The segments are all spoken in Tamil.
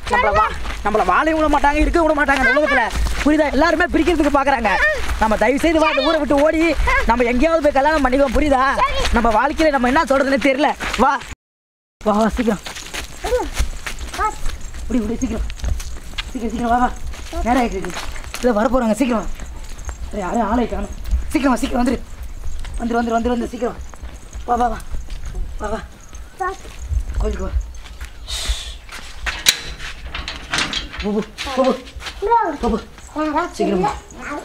நம்மள வா நம்மள வாழையும் விட மாட்டாங்க இருக்க விட மாட்டாங்க இந்த உலகத்துல புரியுதா எல்லாருமே பிரிக்கிறதுக்கு பாக்குறாங்க நம்ம தயவு செய்து வா இந்த ஊரை விட்டு ஓடி நம்ம எங்கேயாவது போய் கல்யாணம் பண்ணிக்குவோம் புரியுதா நம்ம வாழ்க்கையில நம்ம என்ன சொல்றதுன்னு தெரியல வா வா வா சீக்கிரம் இப்படி இப்படி சீக்கிரம் சீக்கிரம் சீக்கிரம் வா வா நேரம் ஆயிட்டு இருக்கு இதை வர போறாங்க சீக்கிரம் வா. டேய், யாரும் ஆளை காணும் சீக்கிரம் வா சீக்கிரம் வந்துரு வந்துரு வந்துரு வந்துரு வந்து சீக்கிரம் வா வா வா வா வா கோயிலுக்கு வா போ, போ, போ, போ, போ, போ. சீக்கிரம் வா.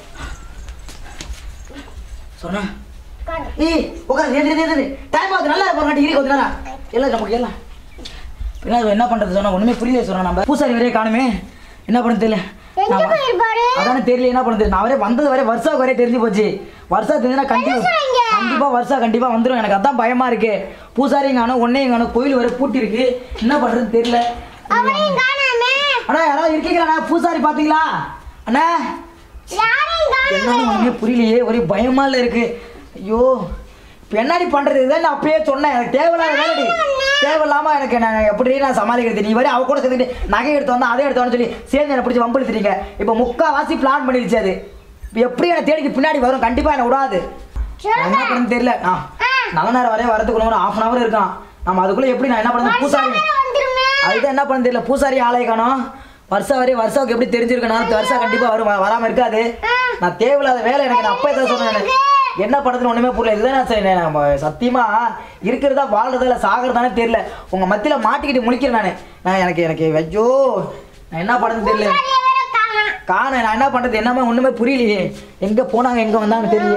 சொன்னா ஏய் உட்காரு எந்திரி எந்திரி டைம் ஆகுது நல்லா இருப்பா இரு கொஞ்ச நேரம் எல்லாம் நமக்கு எல்லாம் என்ன என்ன பண்றது சொன்னா ஒண்ணுமே புரியல சொன்னா நம்ம பூசாரி வரையே காணுமே என்ன பண்ண தெரியல எங்க நான் வ- போயிருப்பாரு? அதானே தெரியல என்ன பண்ண தெரியல நான் வரை வந்தது வரை வருஷா வரை தெரிஞ்சு போச்சு வருஷா தெரிஞ்சுனா கண்டிப்பா சொல்றீங்க? கண்டிப்பா வருஷா கண்டிப்பா வந்துடும் எனக்கு அதான் பயமா இருக்கு பூசாரி காணும் ஒன்னே காணும் கோயில் வரை பூட்டி இருக்கு என்ன பண்றதுன்னு தெரியல அவனையும் காணாமே அண்ணா யாராவது இருக்கீங்களா பூசாரி பாத்தீங்களா அண்ணா யாரையும் காணாமே என்னன்னு ஒண்ணுமே புரியலையே ஒரே பயமா இல்ல இருக்கு ஐயோ இப்போ என்னடி பண்றது இதுதான் நான் அப்பயே சொன்னேன் எனக்கு தேவையில்லாத வேலைடி தேவையில்லாம எனக்கு நான் எப்படி நான் சமாளிக்கிறது நீ வரை அவ கூட சேர்ந்துட்டு நகை எடுத்து வந்தா அதை எடுத்து வரணும்னு சொல்லி சேர்ந்து என்னை பிடிச்சி வம்பெழுத்துறீங்க இப்போ முக்காவாசி பிளான் பண்ணிடுச்சு அது இப்போ எப்படி என்னை தேடிக்கு பின்னாடி வரும் கண்டிப்பா என்ன விடாது நான் என்ன பண்ணு தெரியல ஆ நல்ல நேரம் வரைய வரதுக்கு ஒரு ஆஃப் அன் ஹவர் இருக்கான் நம்ம அதுக்குள்ள எப்படி நான் என்ன பண்ணது பூசாரி வந்துருமே அதுதான் என்ன பண்ண தெரியல பூசாரி ஆலய காணோம் வருஷம் வரை வருஷாவுக்கு எப்படி தெரிஞ்சிருக்கணும் அடுத்த வருஷம் கண்டிப்பா வரும் வ- வராம இருக்காது நான் தேவையில்லாத வேலை எனக்கு நான் அப்பா எதாவது சொன்னேன் என்ன பண்றதுன்னு ஒண்ணுமே புரியல இதுதான் நான் சரி, நான் ம- சத்தியமா இருக்கிறதா வாழ்றதா இல்ல சாகிறதானே தெரியல உங்க மத்தியில மாட்டிக்கிட்டு முழிக்கிறேன் நானு நான் எனக்கு எனக்கு ஐயோ நான் என்ன பண்றதுன்னு தெரியல பூசாரியை வேற காணோம். காண நான் என்ன பண்றது என்னமே ஒண்ணுமே புரியலையே எங்க போனாங்க எங்க வந்தாங்க தெரியல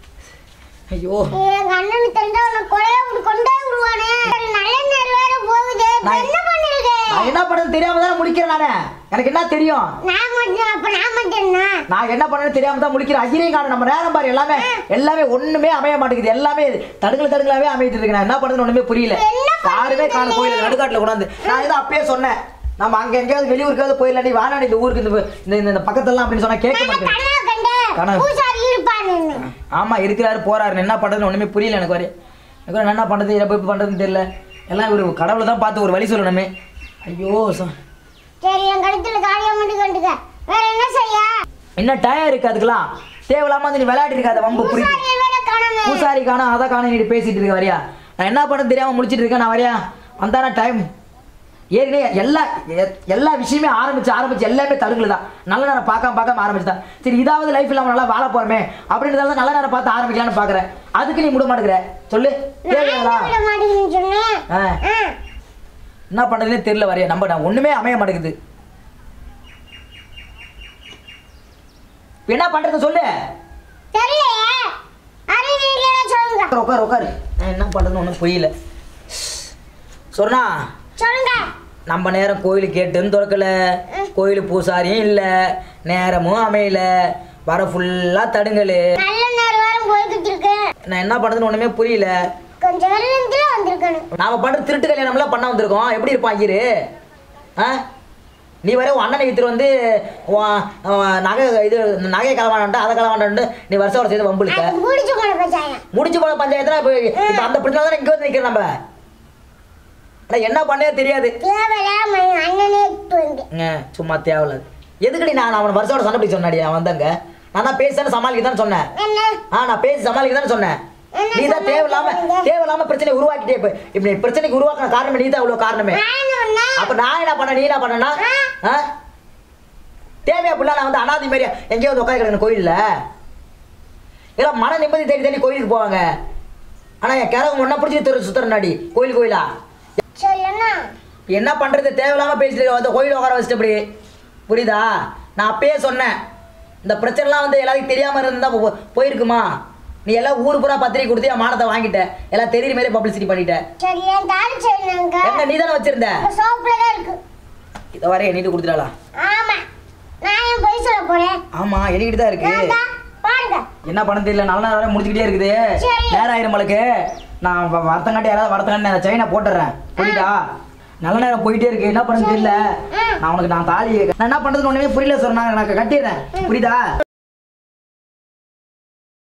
ஐயோ எங்க அண்ணனுக்கு தெரிஞ்சா உன்னை கொலையா விட்டு கொண்டே விடுவானே சரி, நல்ல நேரம் வேற போகுது இப்ப நான் என்ன பண்ணிருக்க நான் என்ன பண்றது தெரியாம தான் முழிக்கிறேன் நானே எனக்கு என்ன தெரியும் நான் மட்டும் அப்ப நான் மட்டும் என்ன நான் என்ன பண்ணேன்னு தெரியாம தான் முடிக்கிறேன் ஐயரையும் காணும் நம்ம நேரம் பாரு எல்லாமே எல்லாமே ஒண்ணுமே அமைய மாட்டேங்குது எல்லாமே தடுக்கல தடுக்கலாவே அமையிட்டு இருக்கு நான் என்ன பண்றதுன்னு ஒண்ணுமே புரியல என்ன யாருமே காண கோயில் நடுக்காட்டுல கொண்டாந்து நான் இதை அப்பயே சொன்னேன் நம்ம அங்க எங்கேயாவது வெளியூருக்காவது போயிடலாம் நீ வாடா இந்த ஊருக்கு இந்த இந்த இந்த- இந்த பக்கத்தெல்லாம் அப்படின்னு சொன்னா கேட்க நான் மாட்டேன் கனவு கண்டேன் கனவு. பூசாரி இருப்பான்னு ஆமா இருக்கிறாரு போறாரு என்ன பண்றதுன்னு ஒண்ணுமே புரியல எனக்கு வரை எனக்கு நான் என்ன பண்றது எப்ப எப்ப பண்றதுன்னு தெரியல எல்லாம் ஒரு கடவுளை தான் பார்த்து ஒரு வழி சொல்லணுமே ஐயோ ச- சரி என் கழுத்துல காரியம் மட்டும் கண்டுக்க வேற என்ன செய்ய என்ன டயம் இருக்கு அதுக்கெல்லாம் தேவையில்லாம வந்து நீ விளையாடி இருக்காத வம்பு புரியுது பூசாரியை வேற காணாம பூசாரி காணும் அதை காணும் நீ பேசிட்டு இருக்க வரியா நான் என்ன பண்ண தெரியாம முடிச்சிட்டு இருக்கேன் நான் வரியா வந்தானா டைம் ஏற்கனவே எல்லா எ- எல்லா விஷயமே ஆரம்பிச்சு ஆரம்பிச்சு எல்லாமே தடுக்கல தான் நல்ல நேரம் பார்க்காம பார்க்காம ஆரம்பிச்சுதான் சரி இதாவது லைஃப் இல்லாம நல்லா வாழ போறமே அப்படின்றதால தான் நல்ல நேரம் பார்த்து ஆரம்பிக்கலாம்னு பாக்குறேன் அதுக்கு நீ முட மாட்டேங்கிற சொல்லு நான் தேவையா என்ன விட மாட்டேங்குன்னு சொன்னேன் ஆ, ஆ. என்ன பண்றதுனே தெரியல வரையா நம்ம நான் ஒண்ணுமே அமைய மாட்டேங்குது இப்ப என்ன பண்றது சொல்லு தெரியலையே அறிவீங்களா சொல்லுங்க உட்காரு, உட்காரு உட்காரு நான் என்ன பண்றதுன்னு ஒன்றும் புரியல சொன்னா சொல்லுங்க நம்ம நேரம் கோயிலுக்கு கேட்டுன்னு திறக்கல கோயில் பூசாரியும் இல்லை நேரமும் அமையல வர ஃபுல்லா தடுங்கல் நல்ல நேரம் வேற போய்கிட்டு இருக்கு நான் என்ன பண்றதுன்னு ஒண்ணுமே புரியல கொஞ்சம் வெள்ளத்துல வந்திருக்கணும் நாம பண்ற திருட்டு கல்யாணம்லாம் பண்ண வந்திருக்கோம் எப்படி இருப்பான் ஐயரு ஆ நீ வர உன் அண்ணனை வித்துட்டு வந்து உன் உன் நகை இது நகையை களவாண்டான்ட்டு அதை களவாண்டான்ட்டு நீ வருஷம் சேர்ந்து வம்புழுக்க அது முடிச்சு போன பஞ்சாயம் முடிச்சு போன பஞ்சாயத்துல இப்போ இப்போ அந்த பிரச்சனை தான் இங்கே வந்து நிற்கிறோம் நம்ம ஆனால் என்ன பண்ணே தெரியாது தேவையில்லாம என் அண்ணனே இட்டு வந்து ஏ, சும்மா தேவையில்லாது எதுக்குடி நான் அவன் வருஷோட சண்டை பிடிச்ச சொன்னாடி அவன் வந்தாங்க நான் தான் பேசுறேன்னு சமாளிக்க தான் சொன்னேன் என்ன ஆ நான் பேசி சமாளிக்க தானே சொன்னேன் என்ன நீ தான் தேவையில்லாம சமாளிக்க? தேவையில்லாம பிரச்சனை உருவாக்கிட்டே இப்போ இப்படி பிரச்சனைக்கு உருவாக்கின காரணமே நீ தான் அவ்வளோ காரணமே நான் ஒண்ணா அப்ப நான் என்ன பண்ண நீ என்ன பண்ணனா ஆ? தேவையா புள்ள நான் வந்து அனாதி மாதிரி எங்கேயோ வந்து உட்காந்து கிடக்கணும் கோயில்ல எல்லாம் மன நிம்மதி தேடி தேடி கோயிலுக்கு போவாங்க ஆனா என் கிழவு ஒன்னா பிடிச்சி துற சுத்துறனாடி கோயில் கோயிலா சொல்லுண்ணா என்ன பண்றது தேவையில்லாம பேசிட்டு இருக்க, வந்து கோயில் உட்கார வச்சுட்டு அப்படி புரியுதா நான் அப்பயே சொன்னேன் இந்த பிரச்சனைலாம் வந்து எல்லாருக்கும் தெரியாம இருந்தா போ- போயிருக்குமா நீ எல்லாம் ஊர் பூரா பத்திரிக்கை கொடுத்து என் மானத்தை வாங்கிட்ட எல்லாம் தெரியுற மாதிரி பப்ளிசிட்டி பண்ணிட்ட சரி என் தாலி செய்யணுங்க எங்க நீ தானே வச்சிருந்த சோப்புல தான் இருக்கு இதை வரை எண்ணிட்டு கொடுத்துட்டாளா ஆமா நான் ஏன் பொய் சொல்ல போறேன் ஆமா எண்ணிக்கிட்டு தான் இருக்கு ஏன்டா? பாருங்க என்ன பண்ண தெரியல நல்ல நேரம் வரை முடிச்சுக்கிட்டே இருக்குது சரி. நேரம் ஆயிரும் மளுக்கு நான் வ- வரத்தங்காட்டி யாராவது வரத்தங்காட்டி நான் செயினை போட்டுறேன் புரியுதா நல்ல நேரம் போயிட்டே இருக்கு என்ன பண்ண தெரியல ம். நான் உனக்கு நான் தாலி நான் என்ன பண்றதுன்னு ஒண்ணுமே புரியல சார் நான் நான் கட்டிடுறேன் புரியுதா